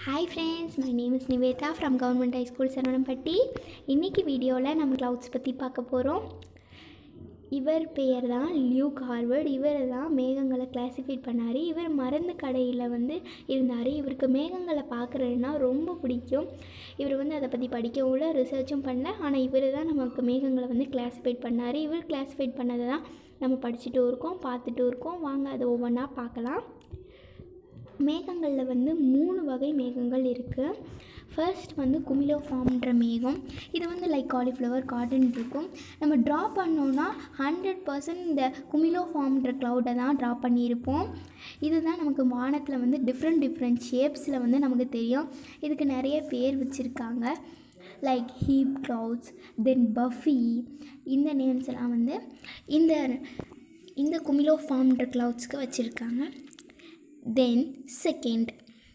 hi friends my name is Nivetha from government high school Saravanampatti இன்றைக்கி வீடியோவில் நம்ம க்ளவுட்ஸ் பற்றி பார்க்க போகிறோம் இவர் பெயர் தான் லியூக் ஹார்வர்ட் இவர் தான் மேகங்களை கிளாஸிஃபை பண்ணார் இவர் மருந்து கடையில் வந்து இருந்தார் இவருக்கு மேகங்களை பார்க்குறதுனா ரொம்ப பிடிக்கும் இவர் வந்து அதை பற்றி படிக்கவும் இல்லை ரிசர்ச்சும் பண்ணல ஆனால் இவர் தான் நமக்கு மேகங்களை வந்து கிளாஸிஃபை பண்ணார் இவர் கிளாஸிஃபை பண்ணதை தான் நம்ம படிச்சுட்டும் இருக்கோம் பார்த்துட்டும் இருக்கோம் வாங்க அதை ஒவ்வொன்றா பார்க்கலாம் மேகங்களில் வந்து மூணு வகை மேகங்கள் இருக்குது ஃபர்ஸ்ட் வந்து குமிலோ ஃபார்ம்ன்ற மேகம் இது வந்து லைக் காலிஃப்ளவர் காட்டன் இருக்கும் நம்ம ட்ரா பண்ணோன்னா ஹண்ட்ரட் பர்சன்ட் இந்த குமிலோ ஃபார்ம்ன்ற க்ளவுடை தான் ட்ரா பண்ணியிருப்போம் இதுதான் நமக்கு வானத்தில் வந்து டிஃப்ரெண்ட் டிஃப்ரெண்ட் ஷேப்ஸில் வந்து நமக்கு தெரியும் இதுக்கு நிறைய பேர் வச்சுருக்காங்க like heap clouds then puffy இந்த நேம்ஸ் எல்லாம் வந்து இந்த இந்த குமிலோ ஃபார்ம்ன்ற க்ளவுட்ஸ்க்கு வச்சுருக்காங்க தென் செகண்ட்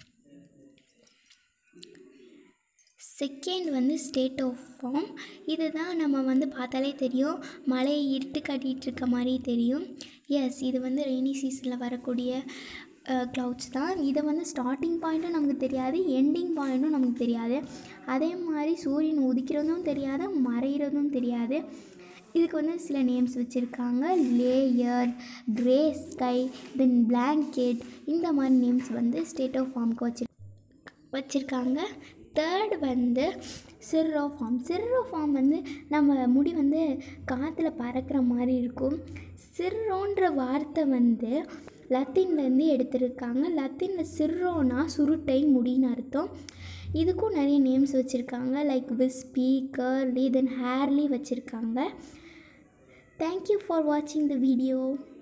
செகண்ட் வந்து ஸ்டேட் ஆஃப் ஃபார்ம் இதுதான் நம்ம வந்து பார்த்தாலே தெரியும் மழையை இருட்டு காட்டிகிட்டு இருக்க மாதிரி தெரியும் எஸ் இது வந்து ரெய்னி சீசனில் வரக்கூடிய க்ளவுட்ஸ் தான் இதை வந்து ஸ்டார்டிங் பாயிண்ட்டும் நமக்கு தெரியாது எண்டிங் பாயிண்ட்டும் நமக்கு தெரியாது அதே மாதிரி சூரியன் உதிக்கிறதும் தெரியாது மறைகிறதும் தெரியாது இதுக்கு வந்து சில நேம்ஸ் வச்சுருக்காங்க layer grey sky then blanket இந்த மாதிரி நேம்ஸ் வந்து ஸ்டேட் ஆஃப் ஃபார்முக்கு வச்சு வச்சுருக்காங்க தேர்ட் வந்து சிர்ரோ ஃபார்ம் சிர்ரோ ஃபார்ம் வந்து நம்ம முடி வந்து காற்றுல பறக்கிற மாதிரி இருக்கும் சிர்ரோன்ற வார்த்தை வந்து லத்தீன்லேருந்து எடுத்திருக்காங்க லத்தீனில் சிர்ரோனா சுருட்டை முடின்னு அர்த்தம் இதுக்கும் நிறைய நேம்ஸ் வச்சுருக்காங்க like wispy curly then hairy வச்சுருக்காங்க தேங்க்யூ ஃபார் வாட்சிங் த வீடியோ